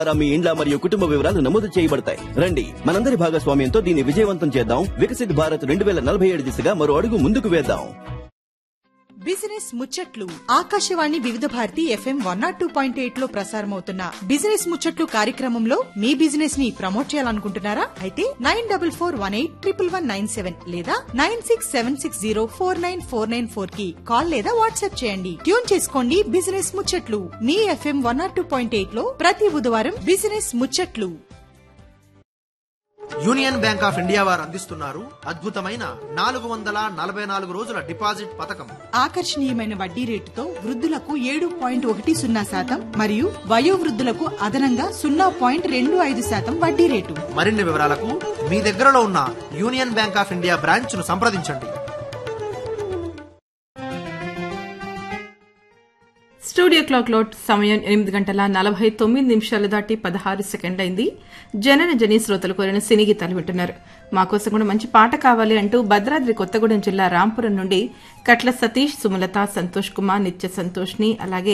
ద్వారా మీ ఇండ్ల మరియు కుటుంబ వివరాలు నమోదు చేయబడతాయి రండి మనందరి భాగస్వామ్యంతో దీన్ని విజయవంతం చేద్దాం వికసిత్ భారత్ రెండు వేల నలభై ఏడు దిశగా మరో అడుగు ముందుకు వేద్దాం బిజినెస్ ముచ్చట్లు Akashvani Vividh Bharati FM one nought two point eight లో ప్రసారమవుతున్న బిజినెస్ ముచ్చట్లు కార్యక్రమంలో మీ బిజినెస్ ని ప్రమోట్ చేయాలనుకుంటున్నారా అయితే nine double four one eight triple one nine seven లేదా nine six seven six zero four nine four nine four కి కాల్ లేదా వాట్సాప్ చేయండి ట్యూన్ చేసుకోండి బిజినెస్ ముచ్చట్లు మీ FM one nought two point eight లో ప్రతి బుధవారం బిజినెస్ ముచ్చట్లు యూనియన్ బ్యాంక్ ఆఫ్ ఇండియా వారు అందిస్తున్నారు అద్భుతమైన నాలుగు వందల నలభై నాలుగు రోజుల డిపాజిట్ పథకం ఆకర్షణీయమైన వడ్డీ రేటుతో వృద్ధులకు ఏడు పాయింట్ ఒకటి సున్నా శాతం మరియు వయోవృద్ధులకు అదనంగా సున్నా పాయింట్ రెండు ఐదు శాతం వడ్డీ రేటు మరిన్ని వివరాలకు మీ దగ్గరలో ఉన్న Union Bank of India branch ను సంప్రదించండి స్టూడియో క్లాక్ లో సమయం ఎనిమిది గంటల నలభై తొమ్మిది నిమిషాలు దాటి పదహారు సెకండ్లైంది జనరంజని శ్రోతలు కోరిన సినీ గీతాలు వింటున్నారు మా కోసం కూడా మంచి పాట కావాలి అంటూ భద్రాద్రి కొత్తగూడెం జిల్లా రాంపురం నుండి కట్ల సతీష్ సుమలత సంతోష్ కుమార్ నిత్య సంతోష్ని అలాగే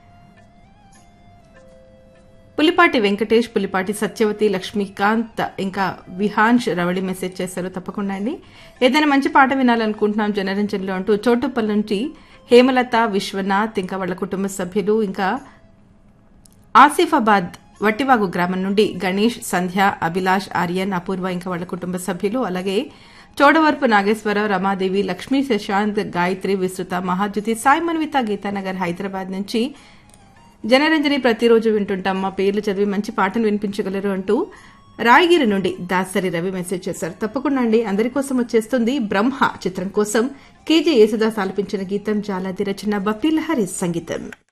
పులిపాటి వెంకటేష్ పులిపాటి సత్యవతి లక్ష్మీకాంత్ ఇంకా విహాన్ష్ రవళి మెసేజ్ చేశారు తప్పకుండా అండి ఏదైనా మంచి పాట వినాలనుకుంటున్నాం జనరంజన్లో అంటూ చోటుప్పల్ నుంచి హేమలత విశ్వనాథ్ ఇంకా వాళ్ళ కుటుంబ సభ్యులు ఇంకా ఆసిఫాబాద్ వట్టివాగు గ్రామం నుండి గణేష్ సంధ్య అభిలాష్ ఆర్యన్ అపూర్వ ఇంకా వాళ్ళ కుటుంబ సభ్యులు అలాగే చోడవరపు నాగేశ్వరరావు రమాదేవి లక్ష్మీ శశాంత్ గాయత్రి విస్తృత మహాజ్యోతి సాయి మన్విత గీతానగర్ హైదరాబాద్ నుంచి జనరంజని ప్రతిరోజు వింటుంటాం మా పేర్లు చదివి మంచి పాటను వినిపించగలరు అంటూ రాయగిరి నుండి దాసరి రవి మెసేజ్ చేశారు తప్పకుండా అండి అందరి కోసం వచ్చేస్తుంది బ్రహ్మ చిత్రం కోసం కేజే యేసుదాస్ ఆలపించిన గీతం జాలాది రచన బప్పీలహరి సంగీతం